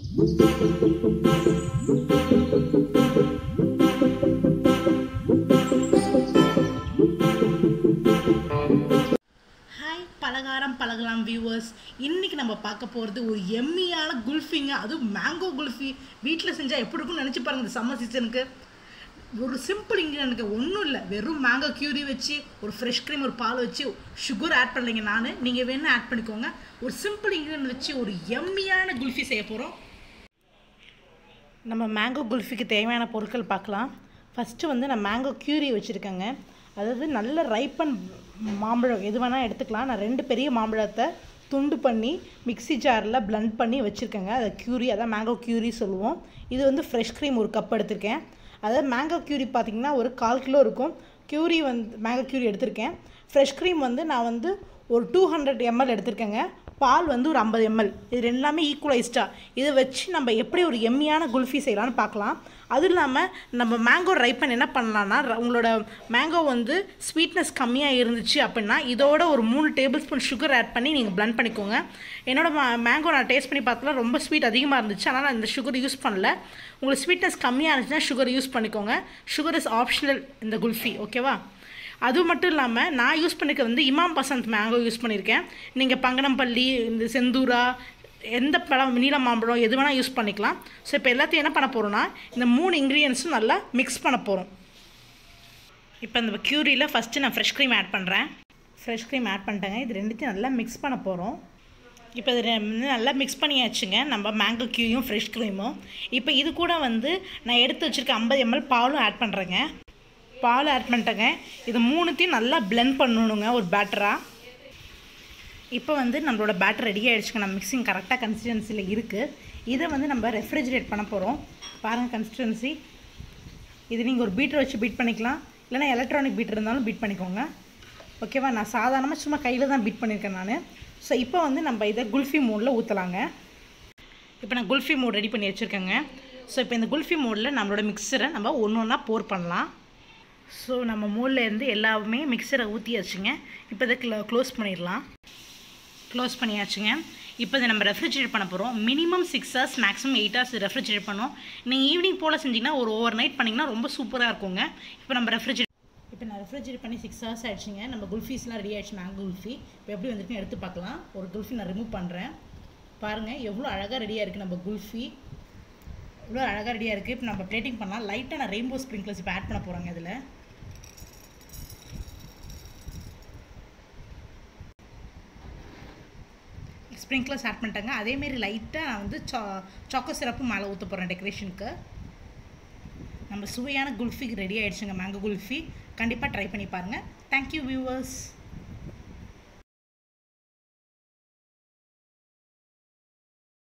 hi பலகாரம் பழகலாம் viewers இன்னைக்கு நம்ம பார்க்க போகிறது ஒரு எம்மியான குல்ஃபிங்க அதுவும் மேங்கோ குல்ஃபி வீட்டில் செஞ்சால் எப்படி இருக்கும்னு நினச்சி பாருங்க இந்த சம்மர் சீசனுக்கு ஒரு சிம்பிள் இன்க்ரீடியன்ட்க்கு ஒன்றும் இல்லை வெறும் மேங்கோ கியூரி வச்சு ஒரு ஃப்ரெஷ் க்ரீம் ஒரு பால் வச்சு சுகர் ஆட் பண்ணலைங்க நான் நீங்கள் வேணால் ஆட் பண்ணிக்கோங்க ஒரு சிம்பிள் இன்க்ரீடியன்ட் வச்சு ஒரு எம்மியான குல்ஃபி செய்ய போகிறோம் நம்ம மேங்கோ குல்ஃபிக்கு தேவையான பொருட்கள் பார்க்கலாம் ஃபஸ்ட்டு வந்து நான் மேங்கோ கியூரி வச்சுருக்கேங்க அதாவது நல்ல ரைப்பன் மாம்பழம் எது வேணால் எடுத்துக்கலாம் நான் ரெண்டு பெரிய மாம்பழத்தை துண்டு பண்ணி மிக்ஸி ஜாரில் blend பண்ணி வச்சுருக்கேங்க அதை கியூரி அதான் மேங்கோ கியூரி சொல்லுவோம் இது வந்து ஃப்ரெஷ் க்ரீம் ஒரு கப் எடுத்திருக்கேன் அதாவது மேங்கோ கியூரி பார்த்திங்கன்னா ஒரு கால் கிலோ இருக்கும் கியூரி வந்து மேங்கோ கியூரி எடுத்திருக்கேன் ஃப்ரெஷ் க்ரீம் வந்து நான் வந்து ஒரு டூ ஹண்ட்ரட் எம்எல் எடுத்திருக்கேங்க பால் வந்து ஒரு ஐம்பது எம்எல் இது எல்லாமே ஈக்குவலைஸ்டாக இதை வச்சு நம்ம எப்படி ஒரு எம்மியான குல்ஃபி செய்யலாம்னு பார்க்கலாம் அதுவும் இல்லாமல் நம்ம மேங்கோ ரைப்பன் என்ன பண்ணலான்னா ர- உங்களோட மேங்கோ வந்து ஸ்வீட்னஸ் கம்மியாக இருந்துச்சு அப்படின்னா இதோட ஒரு மூணு டேபிள் ஸ்பூன் சுகர் ஆட் பண்ணி நீங்கள் blend பண்ணிக்கோங்க என்னோட மேங்கோ நான் டேஸ்ட் பண்ணி பார்த்தா ரொம்ப ஸ்வீட் அதிகமாக இருந்துச்சு ஆனால் நான் இந்த சுகர் யூஸ் பண்ணல உங்களுக்கு ஸ்வீட்னஸ் கம்மியாக இருந்துச்சுன்னா சுகர் யூஸ் பண்ணிக்கோங்க சுகர் இஸ் ஆப்ஷனல் இந்த குல்ஃபி ஓகேவா அது மட்டும் இல்லாமல் நான் யூஸ் பண்ணிக்க வந்து இமாம் பசந்த் மேங்கோ யூஸ் பண்ணியிருக்கேன் நீங்கள் பங்கனம்பள்ளி இந்த செந்தூரா எந்த பழம் நீல மாம்பழம் எது வேணால் யூஸ் பண்ணிக்கலாம் ஸோ இப்போ எல்லாத்தையும் என்ன பண்ண போகிறோன்னா இந்த மூணு இன்க்ரீடியன்ஸும் நல்லா மிக்ஸ் பண்ண போகிறோம் இப்போ இந்த க்யூரியில் ஃபஸ்ட்டு நான் ஃப்ரெஷ் க்ரீம் ஆட் பண்ணுறேன் ஃப்ரெஷ் க்ரீம் ஆட் பண்ணிட்டேங்க இது ரெண்டுத்தையும் நல்லா மிக்ஸ் பண்ண போகிறோம் இப்போ இது ரெ- வந்து நல்லா மிக்ஸ் பண்ணியாச்சுங்க நம்ம மேங்கோ கியூயும் ஃப்ரெஷ் க்ரீமும் இப்போ இது கூட வந்து நான் எடுத்து வச்சுருக்க ஐம்பது எம்எல் பாலும் ஆட் பண்ணுறேங்க பால் ஆட் பண்ணிட்டேங்க இது மூணுத்தையும் நல்லா blend பண்ணணுங்க ஒரு பேட்டராக இப்போ வந்து நம்மளோட பேட்டர் ரெடி ஆகிடுச்சுங்க நம்ம மிக்சிங் கரெக்டாக கன்சிஸ்டன்சியில் இருக்குது இதை வந்து நம்ம ரெஃப்ரிஜரேட் பண்ண போகிறோம் பாருங்கள் கன்சிஸ்டன்சி இது நீங்கள் ஒரு பீட்டர் வச்சு பீட் பண்ணிக்கலாம் இல்லைனா எலக்ட்ரானிக் பீட்டர் இருந்தாலும் பீட் பண்ணிக்கோங்க ஓகேவா நான் சாதாரணமாக சும்மா கையில் தான் பீட் பண்ணியிருக்கேன் நான் ஸோ இப்போ வந்து நம்ம இதை குல்ஃபி மூடில் ஊற்றலாங்க இப்போ நான் குல்ஃபி மூட் ரெடி பண்ணி வச்சுருக்கேங்க ஸோ இப்போ இந்த குல்ஃபி மூடில் நம்மளோட மிக்சரை நம்ம ஒன்று ஒன்றா போர் பண்ணலாம் ஸோ நம்ம மூடில் இருந்து எல்லாமே மிக்சரை ஊற்றியாச்சுங்க இப்போ இதை க்ளோஸ் பண்ணிடலாம் க்ளோஸ் பண்ணியாச்சுங்க இப்போ இதை நம்ம ரெஃப்ரிஜரேட் பண்ண போகிறோம் minimum six hours maximum eight hours refrigerate பண்ணோம் நீங்கள் ஈவினிங் போல் செஞ்சிங்கன்னா ஒரு ஓவர் நைட் பண்ணிங்கன்னா ரொம்ப சூப்பராக இருக்குங்க இப்போ நம்ம ரெஃப்ரிஜரேட் இப்போ நான் ரெஃப்ரிஜரேட் பண்ணி சிக்ஸ் ஹவர்ஸ் ஆயிடுச்சுங்க நம்ம குல்ஃபீஸ்லாம் ரெடி ஆயிடுச்சு மேங்கோ குல்ஃபி இப்போ எப்படி வந்துருக்குன்னு எடுத்து பார்க்கலாம் ஒரு குல்ஃபி நான் ரிமூவ் பண்ணுறேன் பாருங்கள் எவ்வளோ அழகாக ரெடியாக இருக்குது நம்ம குல்ஃபி இவ்வளோ அழகாக ரெடியாக இருக்குது இப்போ நம்ம பிளேட்டிங் பண்ணலாம் லைட்டாக நான் ரெயின்போ ஸ்ப்ரிங்க்லர்ஸ் இப்போ ஆட் பண்ண போகிறேங்க இதில் ஸ்ப்ரிங்க்லர்ஸ் ஆட் பண்ணிட்டாங்க அதேமாரி லைட்டாக நான் வந்து சா சாக்கோ சிரப்பும் மேலே ஊற்ற போகிறேன் டெக்கரேஷனுக்கு நம்ம சுவையான குல்ஃபி ரெடி ஆயிடுச்சுங்க மேங்கோ குல்ஃபி கண்டிப்பாக ட்ரை பண்ணி பாருங்கள் தேங்க்யூ வியூவர்ஸ்